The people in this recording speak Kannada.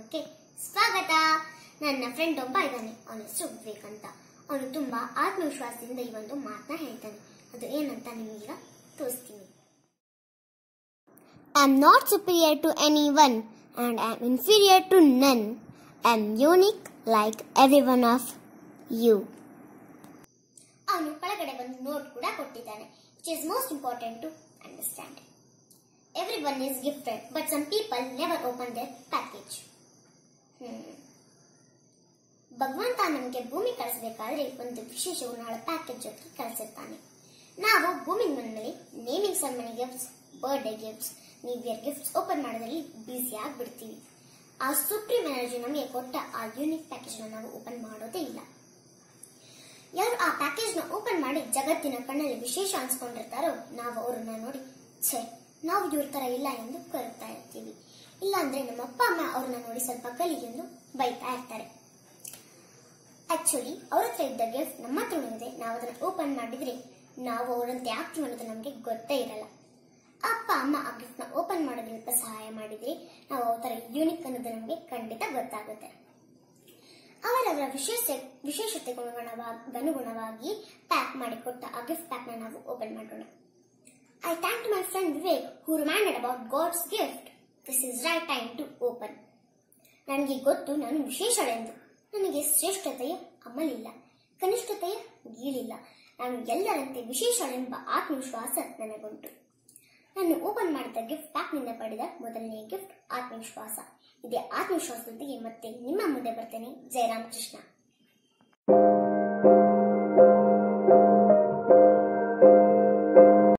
ಕಾರ್ಯಕ್ರಮಕ್ಕೆ ಸ್ವಾಗತ ನನ್ನ ಫ್ರೆಂಡ್ ಒಬ್ಬ ಇದ್ದಾನೆ ಅವನ ಹೆಸರು ವಿವೇಕ್ ಅಂತ ಅವನು ತುಂಬಾ ಆತ್ಮವಿಶ್ವಾಸದಿಂದ ಈ ಒಂದು ಮಾತನ್ನ ಹೇಳ್ತಾನೆ ಅದು ಏನಂತ ನಿಮಗೀಗ ತೋರಿಸ್ತೀನಿ I am not superior to anyone and I am inferior to none I am unique like every one of you ಅವನು ಕೆಳಗಡೆ ಒಂದು ನೋಟ್ ಕೂಡ ಕೊಟ್ಟಿದ್ದಾನೆ it is most important to understand everyone is gifted but some people never open their package ಭಗವಂತ ನಮಗೆ ಭೂಮಿ ಕಳಿಸಬೇಕಾದ್ರೆ ಒಂದು ವಿಶೇಷ ಗುಣಗಳ ಪ್ಯಾಕೇಜ್ ಜೊತೆ ಕಳಿಸಿರ್ತಾನೆ ನಾವು ಭೂಮಿ ಮನೆಯಲ್ಲಿ naming ceremony gifts birthday gifts new year gifts open ಮಾಡೋದ್ರಲ್ಲಿ ಬ್ಯುಸಿ ಆಗಿಬಿಡ್ತೀವಿ ಆ ಸುಪ್ರೀಂ ಎನರ್ಜಿ ನಮಗೆ ಕೊಟ್ಟ ಆ ಯೂನಿಕ್ ಪ್ಯಾಕೇಜ್ ನಾವು ಓಪನ್ ಮಾಡೋದೇ ಇಲ್ಲ ಯಾರು ಆ ಪ್ಯಾಕೇಜ್ ನ ಓಪನ್ ಮಾಡಿ ಜಗತ್ತಿನ ಕಣ್ಣಲ್ಲಿ ವಿಶೇಷ ಅನ್ಸ್ಕೊಂಡಿರ್ತಾರೋ ನಾವು ಅವ್ರನ್ನ ನೋಡಿ ಛೇ ನಾವು ಇವ್ರ ತರ ಇಲ್ಲ ಎಂದು ಕರುತ್ತಾ ಇರ್ತೀವಿ ಇಲ್ಲ ಅಂದ್ರೆ ನಮ್ಮ ಅಪ್ಪ ಅಮ್ಮ ಅವ್ರನ್ನ ನೋಡಿ ಸ್ವಲ್ಪ ಕಲಿ ಎಂದು ಬೈತಾ ಇರ್ತಾರೆ ಆಕ್ಚುಲಿ ಅವ್ರ ಹತ್ರ ಇದ್ದ ಗಿಫ್ಟ್ ನಮ್ಮ ಹತ್ರ ಇದೆ ನಾವು ಅದನ್ನ ಓಪನ್ ಮಾಡಿದ್ರೆ ನಾವು ಅವರಂತೆ ಆಗ್ತೀವಿ ಅನ್ನೋದು ನಮಗೆ ಗೊತ್ತೇ ಇರಲ್ಲ ಅಪ್ಪ ಅಮ್ಮ ಆ ಗಿಫ್ಟ್ ನ ಓಪನ್ ಮಾಡೋದ್ರಿಂದ ಸಹಾಯ ಮಾಡಿದ್ರೆ ನಾವು ಅವ್ರ ತರ ಯೂನಿಕ್ ಅನ್ನೋದು ನಮಗೆ ಖಂಡಿತ ಗೊತ್ತಾಗುತ್ತೆ ಅವರವರ ವಿಶೇಷ ವಿಶೇಷತೆಗೆ ಅನುಗುಣವಾಗಿ ಅನುಗುಣವಾಗಿ ಪ್ಯಾಕ್ ಮಾಡಿಕೊಟ್ಟ ಆ ಗಿಫ್ಟ್ ಪ್ಯಾಕ್ ನ ನಾವು ಓಪನ್ ಮಾಡೋಣ I thank my friend Vivek who reminded about God's gift this is right time to open ನನಗೆ ಗೊತ್ತು ನಾನು ವಿಶೇಷಳೆಂದು ನನಗೆ ಶ್ರೇಷ್ಠತೆಯ ಅಮಲಿಲ್ಲ ಕನಿಷ್ಠತೆಯ ಗೀಳಿಲ್ಲ ನಾನು ಎಲ್ಲರಂತೆ ವಿಶೇಷಳೆಂಬ ಆತ್ಮವಿಶ್ವಾಸ ನನಗುಂಟು ನಾನು ಓಪನ್ ಮಾಡಿದ ಗಿಫ್ಟ್ ಪ್ಯಾಕ್ನಿಂದ ಪಡೆದ ಮೊದಲನೇ ಗಿಫ್ಟ್ ಆತ್ಮವಿಶ್ವಾಸ ಇದೇ ಆತ್ಮವಿಶ್ವಾಸದೊಂದಿಗೆ ಮತ್ತೆ ನಿಮ್ಮ ಮುಂದೆ ಬರ್ತೇನೆ ಜಯರಾಮ್ ಕೃಷ್ಣ